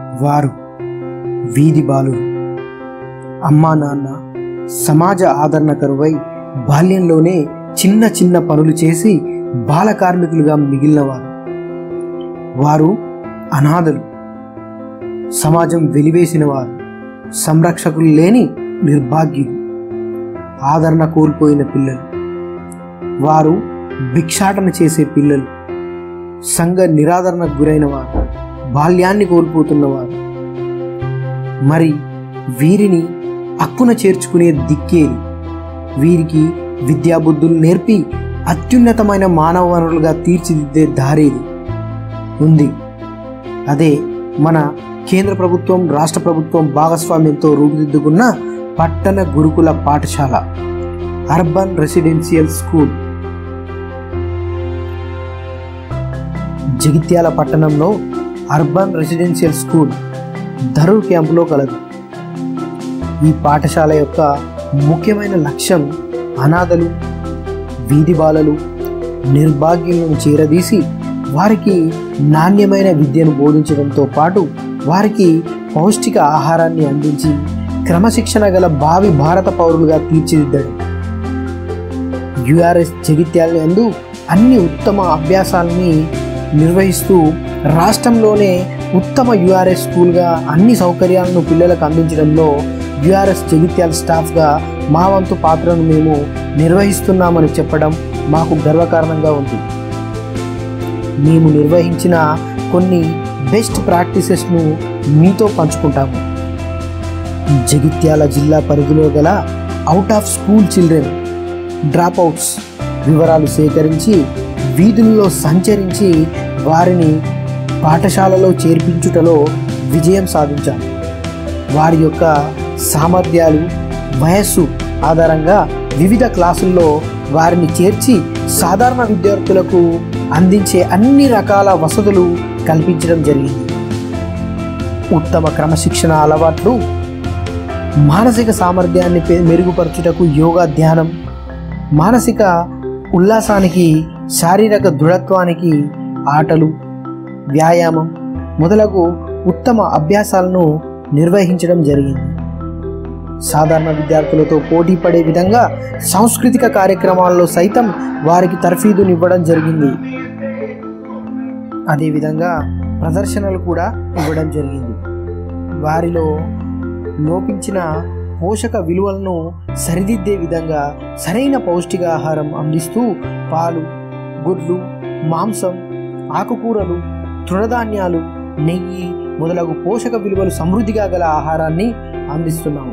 వారు వీధి బాలురు అమ్మా నాన్న సమాజ ఆదరణ కరువై బాల్యంలోనే చిన్న చిన్న పనులు చేసి బాల కార్మికులుగా మిగిలినవారు వారు అనాథలు సమాజం వెలివేసిన వారు సంరక్షకులు లేని నిర్భాగ్యులు ఆదరణ కోల్పోయిన పిల్లలు వారు భిక్షాటన చేసే పిల్లలు సంఘ నిరాదరణకు గురైన వారు బాల్యాన్ని కోల్పోతున్నవారు మరి వీరిని అక్కున చేర్చుకునే దిక్కేది వీరికి విద్యాబుద్ధులు నేర్పి అత్యున్నతమైన మానవ వనరులుగా తీర్చిదిద్దే దారేది ఉంది అదే మన కేంద్ర ప్రభుత్వం రాష్ట్ర ప్రభుత్వం భాగస్వామ్యంతో రూపుదిద్దుకున్న పట్టణ గురుకుల పాఠశాల అర్బన్ రెసిడెన్షియల్ స్కూల్ జగిత్యాల పట్టణంలో అర్బన్ రెసిడెన్షియల్ స్కూల్ ధరూర్ క్యాంపులో కలదు ఈ పాఠశాల యొక్క ముఖ్యమైన లక్ష్యం అనాథలు వీధి బాలలు నిర్భాగ్యులను చేరదీసి వారికి నాణ్యమైన విద్యను బోధించడంతో పాటు వారికి పౌష్టిక ఆహారాన్ని అందించి క్రమశిక్షణ గల భావి భారత పౌరులుగా తీర్చిదిద్దడం యుఆర్ఎస్ జగిత్యాల యందు అన్ని ఉత్తమ అభ్యాసాలని నిర్వహిస్తూ రాష్ట్రంలోనే ఉత్తమ యుఆర్ఎస్ స్కూల్గా అన్ని సౌకర్యాలను పిల్లలకు అందించడంలో యుఆర్ఎస్ జగిత్యాల స్టాఫ్గా మా వంతు పాత్రను మేము నిర్వహిస్తున్నామని చెప్పడం మాకు గర్వకారణంగా ఉంది మేము నిర్వహించిన కొన్ని బెస్ట్ ప్రాక్టీసెస్ను మీతో పంచుకుంటాము జగిత్యాల జిల్లా పరిధిలో గల out of school children dropouts వివరాలు సేకరించి వీధుల్లో సంచరించి వారిని పాఠశాలలో చేర్పించుటలో విజయం సాధించాం వారి యొక్క సామర్థ్యాలు వయస్సు ఆధారంగా వివిధ క్లాసుల్లో వారిని చేర్చి సాధారణ విద్యార్థులకు అందించే అన్ని రకాల వసతులు కల్పించడం జరిగింది ఉత్తమ క్రమశిక్షణ అలవాట్లు మానసిక సామర్థ్యాన్ని పె- మెరుగుపరచుటకు యోగా ధ్యానం మానసిక ఉల్లాసానికి శారీరక దృఢత్వానికి ఆటలు వ్యాయామం మొదలగు ఉత్తమ అభ్యాసాలను నిర్వహించడం జరిగింది సాధారణ విద్యార్థులతో పోటీ పడే విధంగా సాంస్కృతిక కార్యక్రమాల్లో సైతం వారికి తర్ఫీదునివ్వడం జరిగింది అదేవిధంగా ప్రదర్శనలు కూడా ఇవ్వడం జరిగింది వారిలో లోపించిన పోషక విలువలను సరిదిద్దే విధంగా సరైన పౌష్టికాహారం అందిస్తూ పాలు గుడ్లు మాంసం ఆకుకూరలు తృణధాన్యాలు నెయ్యి మొదలగు పోషక విలువలు సమృద్ధిగా గల ఆహారాన్ని అందిస్తున్నాము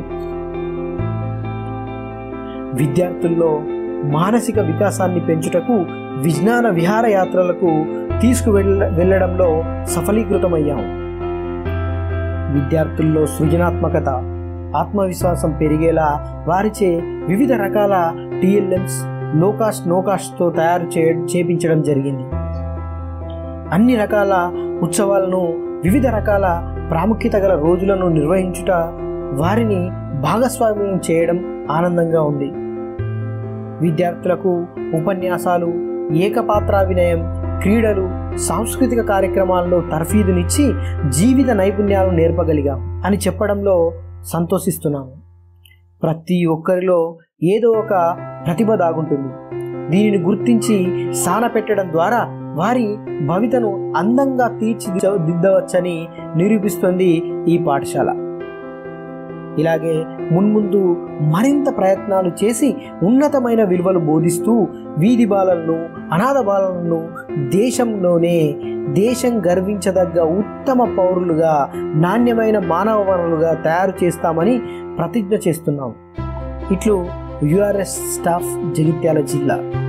విద్యార్థుల్లో మానసిక వికాసాన్ని పెంచుటకు విజ్ఞాన విహారయాత్రలకు తీసుకువెళ్ళ వెళ్ళడంలో సఫలీకృతమయ్యాము విద్యార్థుల్లో సృజనాత్మకత ఆత్మవిశ్వాసం పెరిగేలా వారిచే వివిధ రకాల టీఎల్ఎంస్ లో కాస్ట్ నో కాస్ట్తో తయారు చే చేపించడం జరిగింది అన్ని రకాల ఉత్సవాలను వివిధ రకాల ప్రాముఖ్యత గల రోజులను నిర్వహించుట వారిని భాగస్వామ్యం చేయడం ఆనందంగా ఉంది విద్యార్థులకు ఉపన్యాసాలు ఏకపాత్రాభినయం క్రీడలు సాంస్కృతిక కార్యక్రమాల్లో తర్ఫీదునిచ్చి జీవిత నైపుణ్యాలను నేర్పగలిగాం అని చెప్పడంలో సంతోషిస్తున్నాము ప్రతి ఒక్కరిలో ఏదో ఒక ప్రతిభ దాగుంటుంది దీనిని గుర్తించి సాన పెట్టడం ద్వారా వారి భవితను అందంగా తీర్చిదిద్దవచ్చని నిరూపిస్తుంది ఈ పాఠశాల ఇలాగే మున్ముందు మరింత ప్రయత్నాలు చేసి ఉన్నతమైన విలువలు బోధిస్తూ వీధి బాలలను అనాథ బాలలను దేశంలోనే దేశం గర్వించదగ్గ ఉత్తమ పౌరులుగా నాణ్యమైన మానవ వనరులుగా తయారు చేస్తామని ప్రతిజ్ఞ చేస్తున్నాం ఇట్లు యుఆర్ఎస్ స్టాఫ్ జగిత్యాల జిల్లా